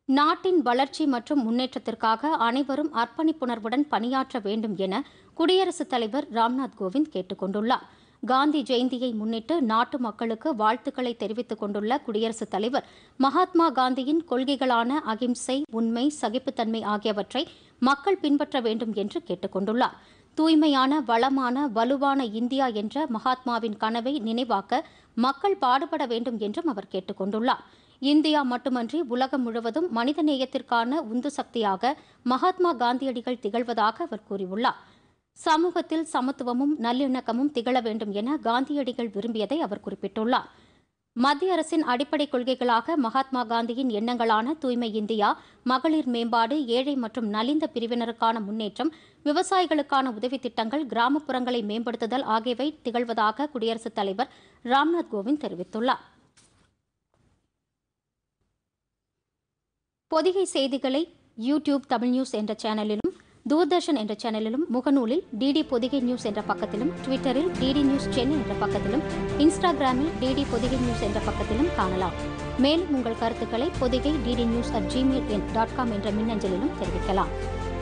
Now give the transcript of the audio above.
நாட்டின் வளர்ச்சி மற்றும் முன்னேற்றத்திற்காக அனைவரும் அர்ப்பணிப்புணர்வுடன் பணியாற்ற வேண்டும் என குடியரசுத் தலைவர் ராம்நாத் கோவிந்த் கேட்டுக் கொண்டுள்ளார் காந்தி ஜெயந்தியை முன்னிட்டு நாட்டு மக்களுக்கு வாழ்த்துக்களை தெரிவித்துக் கொண்டுள்ள குடியரசுத் தலைவர் மகாத்மா காந்தியின் கொள்கைகளான அகிம்சை உண்மை சகிப்புத்தன்மை ஆகியவற்றை மக்கள் பின்பற்ற வேண்டும் என்று கேட்டுக் கொண்டுள்ளார் தூய்மையான வளமான வலுவான இந்தியா என்ற மகாத்மாவின் கனவை நினைவாக்க மக்கள் பாடுபட வேண்டும் என்றும் அவர் கேட்டுக் கொண்டுள்ளார் இந்தியா மட்டுமன்றி உலகம் முழுவதும் மனிதநேயத்திற்கான உந்து சக்தியாக மகாத்மா காந்தியடிகள் திகழ்வதாக அவர் கூறியுள்ளார் சமூகத்தில் சமத்துவமும் நல்லிணக்கமும் திகழ வேண்டும் என காந்தியடிகள் விரும்பியதை அவர் குறிப்பிட்டுள்ளார் மத்திய அரசின் அடிப்படை கொள்கைகளாக மகாத்மா காந்தியின் எண்ணங்களான தூய்மை இந்தியா மகளிர் மேம்பாடு ஏழை மற்றும் நலிந்த பிரிவினருக்கான முன்னேற்றம் விவசாயிகளுக்கான உதவித் திட்டங்கள் கிராமப்புறங்களை மேம்படுத்துதல் ஆகியவை திகழ்வதாக குடியரசுத் தலைவர் ராம்நாத் கோவிந்த் தெரிவித்துள்ளார் பொதிகை செய்திகளை யூடியூப் தமிழ் நியூஸ் என்ற சேனலிலும் தூர்தர்ஷன் என்ற சேனலிலும் முகநூலில் டிடி பொதிகை நியூஸ் என்ற பக்கத்திலும் ட்விட்டரில் டிடி நியூஸ் சென்னை என்ற பக்கத்திலும் இன்ஸ்டாகிராமில் டிடி பொதிகை நியூஸ் என்ற பக்கத்திலும் காணலாம் மேலும் உங்கள் கருத்துக்களை Podhigai DD news at Gmail dot com என்ற மின்னஞ்சலிலும் தெரிவிக்கலாம்